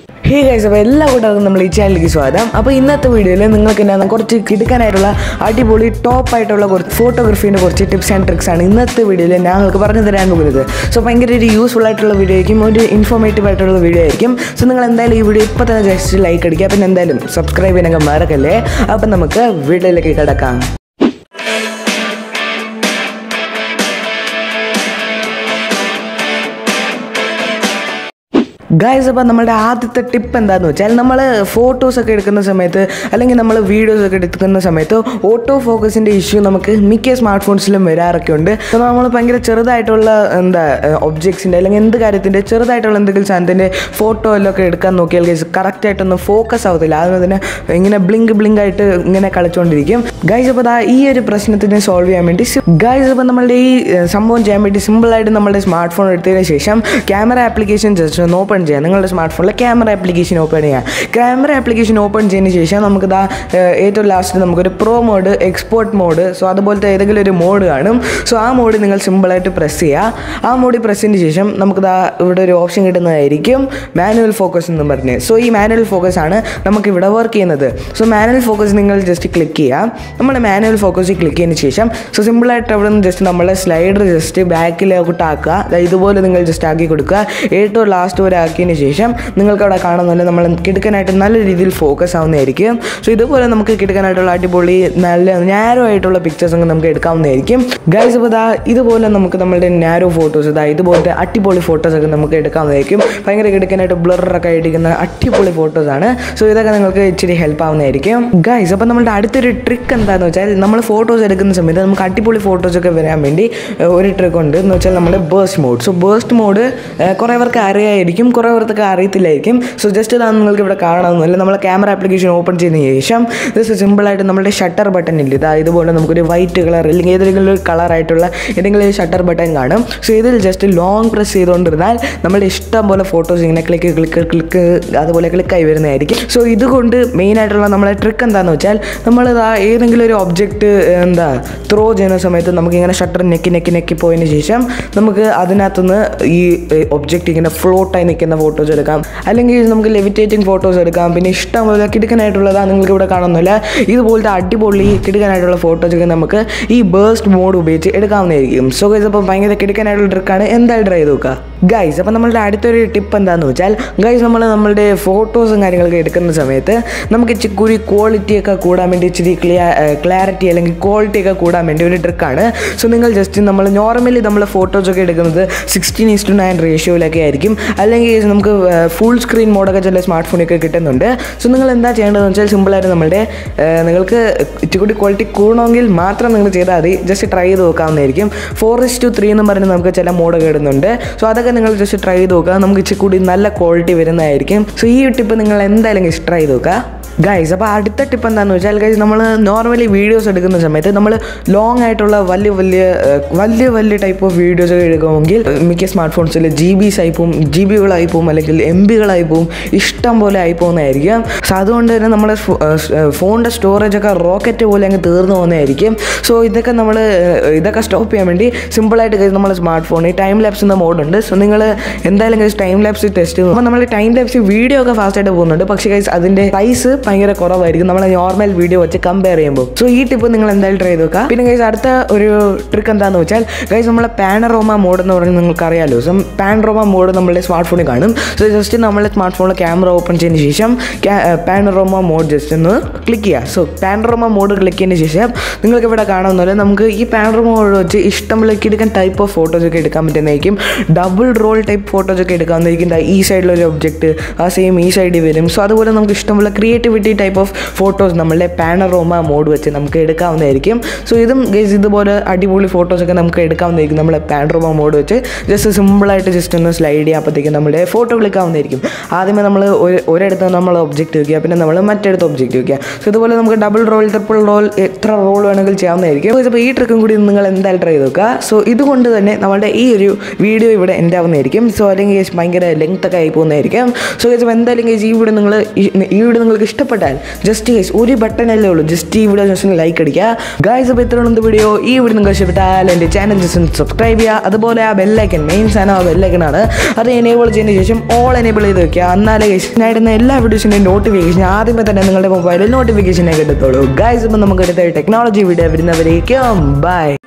hey guys അപ്പോൾ എല്ലാ കൂട്ടർക്കും നമ്മൾ ഈ ചാനലിലേക്ക് സ്വാഗതം അപ്പോൾ ഇന്നത്തെ വീഡിയോയിൽ നിങ്ങൾക്ക് എന്നാണ് കുറച്ച് കിടക്കാനായിട്ടുള്ള അടിപൊളി ടോപ്പ് ആയിട്ടുള്ള കുറച്ച് ഫോട്ടോഗ്രാഫീൻ്റെ കുറച്ച് ടിപ്സ് ആൻഡ് ട്രിക്സ് ആണ് ഇന്നത്തെ വീഡിയോയിൽ ഞങ്ങൾക്ക് പറഞ്ഞു തരാൻ പോകുന്നത് സോ ഭയങ്കര ഒരു യൂസ്ഫുൾ ആയിട്ടുള്ള വീഡിയോ ആയിരിക്കും ഒരു ഇൻഫോർമേറ്റീവ് ആയിട്ടുള്ള വീഡിയോ ആയിരിക്കും സോ നിങ്ങൾ എന്തായാലും ഈ വീഡിയോ ഇപ്പോൾ തന്നെ ജസ്റ്റ് ലൈക്ക് അടിക്കുക പിന്നെ എന്തായാലും സബ്സ്ക്രൈബ് ചെയ്യാനൊക്കെ മറക്കല്ലേ അപ്പം നമുക്ക് വീഡിയോയിലേക്ക് കിടക്കാം ഗൈസ് അപ്പോൾ നമ്മുടെ ആദ്യത്തെ ടിപ്പ് എന്താണെന്ന് വെച്ചാൽ നമ്മൾ ഫോട്ടോസൊക്കെ എടുക്കുന്ന സമയത്ത് അല്ലെങ്കിൽ നമ്മൾ വീഡിയോസ് ഒക്കെ എടുക്കുന്ന സമയത്ത് ഓട്ടോ ഫോക്കസിൻ്റെ ഇഷ്യൂ നമുക്ക് മിക്ക സ്മാർട്ട് ഫോൺസിലും വരാറൊക്കെ ഉണ്ട് അപ്പോൾ നമ്മൾ ഭയങ്കര ചെറുതായിട്ടുള്ള എന്താ ഒബ്ജക്ട്സിൻ്റെ അല്ലെങ്കിൽ എന്ത് കാര്യത്തിൻ്റെ ചെറുതായിട്ടുള്ള എന്തെങ്കിലും സാധനത്തിൻ്റെ ഫോട്ടോ എല്ലാം ഒക്കെ എടുക്കാൻ നോക്കിയാൽ ഗൈസ് കറക്റ്റായിട്ടൊന്നും ഫോക്കസ് ആവത്തില്ല അതിന് തന്നെ ഇങ്ങനെ ബ്ലിങ്ക് ബ്ലിങ്ക് ആയിട്ട് ഇങ്ങനെ കളിച്ചുകൊണ്ടിരിക്കും ഗൈസ് അപ്പോൾ ദാ ഈ ഒരു പ്രശ്നത്തിനെ സോൾവ് ചെയ്യാൻ വേണ്ടി ഗൈസ് അപ്പോൾ നമ്മളുടെ ഈ ഏഹ്, സംഭവം ചെയ്യാൻ വേണ്ടി സിമ്പിളായിട്ട് നമ്മുടെ സ്മാർട്ട് ഫോൺ എടുത്തതിന് ശേഷം ക്യാമറ ആപ്ലിക്കേഷൻ ജസ്റ്റ് ഒന്ന് ഓപ്പൺ ചെയ്യാം നിങ്ങളുടെ സ്മാർട്ട് ഫോണിൽ ക്യാമറ ആപ്ലിക്കേഷൻ ഓപ്പൺ ചെയ്യാം ക്യാമറ ആപ്ലിക്കേഷൻ ഓപ്പൺ ചെയ്തതിന് ശേഷം നമുക്ക് ദാ ഏഹ്, ഏറ്റവും ലാസ്റ്റ് നമുക്കൊരു pro mode export mode so അതുപോലത്തെ ഏതെങ്കിലും ഒരു മോഡ് കാണും സോ ആ മോഡ് നിങ്ങൾ സിമ്പിളായിട്ട് പ്രസ് ചെയ്യുക ആ മോഡിൽ പ്രസ് ചെയ്തതിന് ശേഷം നമുക്ക് ദാ ഇവിടെ ഒരു ഓപ്ഷൻ കിട്ടുന്നതായിരിക്കും മാനുവൽ ഫോക്കസ് എന്ന് പറഞ്ഞ് സോ ഈ മാനുവൽ ഫോക്കസ് ആണ് നമുക്ക് ഇവിടെ വർക്ക് ചെയ്യുന്നത് സോ മാനുവൽ ഫോക്കസ് നിങ്ങൾ ജസ്റ്റ് ക്ലിക്ക് ചെയ്യുക നമ്മൾ മാനുവൽ ഫോക്കസിൽ ക്ലിക്ക് ചെയ്തതിന് ശേഷം സോ സിമ്പിളായിട്ട് അവിടെ നിന്ന് ജസ്റ്റ് നമ്മളെ സ്ലൈഡർ ജസ്റ്റ് ബാക്കിലോട്ട് ആക്കുക ദാ ഇതുപോലെ നിങ്ങൾ ജസ്റ്റ് ആക്കി കൊടുക്കുക ഏറ്റവും ലാസ്റ്റ് വരെ ആക്കിയതിന് ശേഷം നിങ്ങൾക്ക് അവിടെ കാണുന്നില്ല നമ്മൾ കിടക്കാനായിട്ട് നല്ല രീതിയിൽ ഫോക്കസ് ആവുന്നതായിരിക്കും സോ ഇതുപോലെ നമുക്ക് കിടക്കാനായിട്ടുള്ള അടിപൊളി നല്ല നാരോ ആയിട്ടുള്ള പിക്ചേഴ്സ് ഒക്കെ നമുക്ക് എടുക്കാവുന്നതായിരിക്കും ഗൈസ് ഇപ്പോൾ ദാ ഇതുപോലെ നമുക്ക് നമ്മളുടെ നാരോ ഫോട്ടോസ് ഇതാ ഇതുപോലത്തെ അടിപൊളി ഫോട്ടോസ് ഒക്കെ നമുക്ക് എടുക്കാവുന്നതായിരിക്കും ഭയങ്കര കിടക്കാനായിട്ട് ബ്ലറൊക്കെ ആയിട്ടിരിക്കുന്ന അടിപൊളി ഫോട്ടോസ് ആണ് സോ ഇതൊക്കെ നിങ്ങൾക്ക് ഇച്ചിരി ഹെൽപ്പ് ആവുന്നതായിരിക്കും ഗൈസ് അപ്പോൾ നമ്മുടെ അടുത്തൊരു ട്രിക്ക് എന്താണെന്ന് വെച്ചാൽ നമ്മൾ ഫോട്ടോസ് എടുക്കുന്ന സമയത്ത് നമുക്ക് അടിപൊളി ഫോട്ടോസ് ഒക്കെ വരാൻ വേണ്ടി ഏഹ്, ഒരു ട്രിക്ക് ഉണ്ട് എന്ന് വെച്ചാൽ നമ്മുടെ burst mode so burst mode കുറേ പേർക്ക് അറിയായിരിക്കും കുറേ പേർക്ക് അറിയത്തില്ലായിരിക്കും സോ ജസ്റ്റ് ഇതാണ് നിങ്ങൾക്ക് ഇവിടെ കാണാവുന്നില്ല നമ്മൾ ക്യാമറ ആപ്ലിക്കേഷൻ ഓപ്പൺ ചെയ്തതിന് ശേഷം ജസ്റ്റ് സിമ്പിളായിട്ട് നമ്മുടെ ഷട്ടർ ബട്ടൺ ഇല്ല ഇതാ ഇതുപോലെ നമുക്കൊരു വൈറ്റ് കളർ അല്ലെങ്കിൽ ഏതെങ്കിലും ഒരു കളറായിട്ടുള്ള ഏതെങ്കിലും ഒരു ഷട്ടർ ബട്ടൺ കാണും സോ ഇതിൽ ജസ്റ്റ് ലോങ് പ്രസ് ചെയ്തുകൊണ്ടിരുന്നാൽ നമ്മുടെ ഇഷ്ടം പോലെ ഫോട്ടോസ് ഇങ്ങനെ ക്ലിക്ക് ക്ലിക്ക് ക്ലിക്ക് അതുപോലെ ക്ലിക്കായി വരുന്നതായിരിക്കും സോ ഇതുകൊണ്ട് മെയിൻ ആയിട്ടുള്ള നമ്മളെ ട്രിക്ക് എന്താണെന്ന് വെച്ചാൽ നമ്മൾ ഏതെങ്കിലും ഒരു ഒബ്ജക്റ്റ് എന്താ ത്രോ ചെയ്യുന്ന സമയത്ത് നമുക്ക് ഇങ്ങനെ ഷട്ടർ നെക്കി നെക്കി നെക്കി പോയതിന് ശേഷം നമുക്ക് അതിനകത്തുനിന്ന് ഈ ഒബ്ജക്റ്റ് ഇങ്ങനെ ഫ്ലോട്ടായി നിൽക്കുന്ന ഫോട്ടോസ് എടുക്കാം അല്ലെങ്കിൽ നമുക്ക് ലെവിറ്റേറ്റിംഗ് ഫോട്ടോസ് എടുക്കാം പിന്നെ ഇഷ്ടം പോലെ കിടക്കാനായിട്ടുള്ളതാണ് നിങ്ങൾക്ക് ഇവിടെ കാണുന്നില്ല ഇതുപോലത്തെ അടിപൊളി കിടക്കാനായിട്ടുള്ള ഫോട്ടോസ് ഒക്കെ നമുക്ക് ഈ ബേസ്റ്റ് മോഡ് ഉപയോഗിച്ച് എടുക്കാവുന്നതായിരിക്കും സോ ഗൈസ് അപ്പോൾ ഭയങ്കര കിടക്കാനായിട്ടുള്ള ട്രിക്കാണ് എന്തായാലും ട്രൈ ചെയ്ത് നോക്കുക ഗൈസ് അപ്പോൾ നമ്മളുടെ അടുത്തൊരു ടിപ്പ് എന്താണെന്ന് വെച്ചാൽ ഗൈസ് നമ്മൾ നമ്മളുടെ ഫോട്ടോസും കാര്യങ്ങളൊക്കെ എടുക്കുന്ന സമയത്ത് നമുക്ക് ഇച്ചിരി കൂടി ക്വാളിറ്റി ഒക്കെ കൂടാൻ വേണ്ടി ഇച്ചിരി ക്ലിയർ ക്ലാരിറ്റി അല്ലെങ്കിൽ ക്വാളിറ്റി ഒക്കെ കൂടാൻ വേണ്ടി ഒരു ട്രിക്കാണ് സോ നിങ്ങൾ ജസ്റ്റ് നമ്മൾ നോർമലി നമ്മൾ ഫോട്ടോസൊക്കെ എടുക്കുന്നത് സിക്സ്റ്റീൻ ഈസ് ടു നയൻ റേഷ്യോയിലൊക്കെ ആയിരിക്കും അല്ലെങ്കിൽ നമുക്ക് ഫുൾ സ്ക്രീൻ മോഡൊക്കെ ചില സ്മാർട്ട് ഫോണൊക്കെ കിട്ടുന്നുണ്ട് സോ നിങ്ങൾ എന്താ ചെയ്യേണ്ടതെന്ന് വെച്ചാൽ സിമ്പിളായിട്ട് നമ്മുടെ ഏഹ്, നിങ്ങൾക്ക് ഇച്ചിരി കൂടി ക്വാളിറ്റി കൂടണമെങ്കിൽ മാത്രം നിങ്ങൾ ചെയ്താൽ മതി ജസ്റ്റ് ട്രൈ ചെയ്ത് നോക്കാവുന്നതായിരിക്കും ഫോർ ഇസ് ടു ത്രീ എന്ന് പറഞ്ഞ് നമുക്ക് ചില മോഡൊക്കെ ഇടുന്നുണ്ട് സോ അതൊക്കെ നിങ്ങൾ ജസ്റ്റ് ട്രൈ ചെയ്ത് നോക്കുക നമുക്ക് ഇച്ചിരി കൂടി നല്ല ക്വാളിറ്റി വരുന്നതായിരിക്കും സോ ഈ ടിപ്പ് നിങ്ങൾ എന്തായാലും ട്രൈ ചെയ്ത് നോക്കുക ഗൈസ് അപ്പോൾ അടുത്ത ടിപ്പ് എന്താണെന്ന് വെച്ചാൽ ഗൈസ് നമ്മൾ നോർമലി വീഡിയോസ് എടുക്കുന്ന സമയത്ത് നമ്മൾ ലോങ് ആയിട്ടുള്ള വലിയ വലിയ ഏഹ്, വലിയ വലിയ ടൈപ്പ് ഓഫ് വീഡിയോസ് ഒക്കെ എടുക്കുമെങ്കിൽ മിക്ക സ്മാർട്ട് ഫോൺസിൽ ജി ബിസ് ആയി പോവും ജി ബികളായി പോവും അല്ലെങ്കിൽ എം ബികളായി പോവും ഇഷ്ടം പോലെ ആയി പോകുന്നതായിരിക്കും സോ അതുകൊണ്ട് തന്നെ നമ്മുടെ ഫോണിൻ്റെ സ്റ്റോറേജ് ഒക്കെ റോക്കറ്റ് പോലെ അങ്ങ് തീർന്നു പോകുന്നതായിരിക്കും സോ ഇതൊക്കെ നമ്മൾ ഇതൊക്കെ സ്റ്റോപ്പ് ചെയ്യാൻ വേണ്ടി സിമ്പിളായിട്ട് ഗൈസ് നമ്മുടെ സ്മാർട്ട് ഫോണിൽ ടൈം ലാപ്സ് എന്ന മോഡുണ്ട് സോ നിങ്ങൾ എന്തായാലും ഗൈസ് ടൈം ലാപ്സ് ടെസ്റ്റ് ചെയ്തു അപ്പോൾ നമ്മൾ ടൈം ലാപ്സ് വീഡിയോ ഒക്കെ ഫാസ്റ്റ് ആയിട്ട് പോകുന്നുണ്ട് പക്ഷേ ഗൈസ് അതിൻ്റെ സൈസ് ഭയങ്കര കുറവായിരിക്കും നമ്മൾ നോർമൽ വീഡിയോ വെച്ച് കമ്പയർ ചെയ്യുമ്പോൾ സോ ഈ ടിപ്പ് നിങ്ങൾ എന്തായാലും ട്രൈ ചെയ്ത് നോക്കുക പിന്നെ ഗൈസ് അടുത്ത ഒരു ട്രിക്ക് എന്താണെന്ന് വെച്ചാൽ ഗൈസ് നമ്മളെ പാനറോമ മോഡ് എന്ന് പറയുന്നത് നിങ്ങൾക്ക് അറിയാലോ സോ പാനറോമ മോഡ് നമ്മുടെ സ്മാർട്ട് ഫോണിൽ കാണും സോ ജസ്റ്റ് നമ്മുടെ സ്മാർട്ട് ഫോണിൽ ക്യാമറ ഓപ്പൺ ചെയ്തതിന് ശേഷം പാനറോമ മോഡ് ജസ്റ്റ് ഒന്ന് ക്ലിക്ക് ചെയ്യുക സോ പാനറോമ മോഡ് ക്ലിക്ക് ചെയ്തതിന് ശേഷം നിങ്ങൾക്ക് ഇവിടെ കാണുന്ന നമുക്ക് ഈ പാനറോമ മോഡ് വെച്ച് ഇഷ്ടമുള്ള എടുക്കാൻ ടൈപ്പ് ഓഫ് ഫോട്ടോസ് ഒക്കെ എടുക്കാൻ പറ്റുന്നതായിരിക്കും ഡബിൾ റോൾ ടൈപ്പ് ഫോട്ടോസ് ഒക്കെ എടുക്കാവുന്നതായിരിക്കും ദാ ഈ സൈഡിലൊരു ഒബ്ജക്റ്റ് ആ സെയിം ഈ സൈഡിൽ വരും സോ അതുപോലെ നമുക്ക് ഇഷ്ടമുള്ള ക്രിയേറ്റിവിറ്റി ടൈപ്പ് ഓഫ് ഫോട്ടോസ് നമ്മളുടെ പാനറോമ മോഡ് വെച്ച് നമുക്ക് എടുക്കാവുന്നതായിരിക്കും സോ ഇതും ഗൈസ് ഇതുപോലെ അടിപൊളി ഫോട്ടോസ് ഒക്കെ നമുക്ക് എടുക്കാവുന്നതായിരിക്കും നമ്മളെ പാനറോമ മോഡ് വെച്ച് ജസ്റ്റ് സിമ്പിളായിട്ട് ജസ്റ്റ് ഒന്ന് സ്ലൈഡ് ചെയ്യുമ്പോഴത്തേക്കും നമ്മുടെ ഫോട്ടോ ക്ലിക്കാവുന്നതായിരിക്കും ആദ്യമേ നമ്മൾ ഒരിടത്ത് നമ്മൾ ഒബ്ജക്റ്റ് വയ്ക്കുക പിന്നെ നമ്മൾ മറ്റടുത്ത് ഒബ്ജക്റ്റ് വയ്ക്കുക സോ ഇതുപോലെ നമുക്ക് ഡബിൾ റോൾ ട്രിപ്പിൾ റോൾ എത്ര റോൾ വേണമെങ്കിൽ ചെയ്യാവുന്നതായിരിക്കും അപ്പോൾ ഈ ട്രിക്കും കൂടി നിങ്ങൾ എന്തായാലും ട്രൈ ചെയ്ത് നോക്കുക സോ ഇതുകൊണ്ട് തന്നെ നമ്മുടെ ഈ ഒരു വീഡിയോ ഇവിടെ എൻ്റെ ആവുന്നതായിരിക്കും സോ അല്ലെങ്കിൽ ഭയങ്കര ലെങ്ത് ഒക്കെ ആയി പോകുന്നതായിരിക്കും സോ ഗൈസ് എന്തായാലും ഗൈസ് ഈ വീഡിയോ നിങ്ങൾ ഈ വീഡിയോ നിങ്ങൾക്ക് ഇഷ്ടപ്പെട്ടാൽ ജസ്റ്റ് ഗൈസ് ഒരു ബട്ടൺ അല്ലേ ഉള്ളൂ ജസ്റ്റ് ഈ വീഡിയോ ജസ്റ്റ് ലൈക്ക് അടിക്കുക ഗൈസ് അപ്പോൾ ഇത്രയുള്ള വീഡിയോ ഈ വീഡിയോ നിങ്ങൾക്ക് ഇഷ്ടപ്പെട്ടാൽ എൻ്റെ ചാനൽ ജസ്റ്റ് ഒന്ന് സബ്സ്ക്രൈബ് ചെയ്യുക അതുപോലെ ആ ബെല്ലൈക്കൻ മെയിൻ സാധനം ആ ബെല്ലൈക്കനാണ് അത് എനേബിൾ ചെയ്തതിന് ശേഷം ഓൾ എനേബിൾ ചെയ്ത് വെക്കുക എന്നാലേ ഗൈസ് ഞാൻ ഇടുന്ന എല്ലാ വീഡിയോസിൻ്റെയും നോട്ടിഫിക്കേഷൻ ആദ്യമേ തന്നെ നിങ്ങളുടെ മൊബൈലിൽ നോട്ടിഫിക്കേഷനെ കിട്ടത്തുള്ളൂ ഗൈസ് ഇപ്പം നമുക്ക് അടുത്ത ടെക്നോളജി വീഡിയോ വരുന്നവരേക്കും ബൈ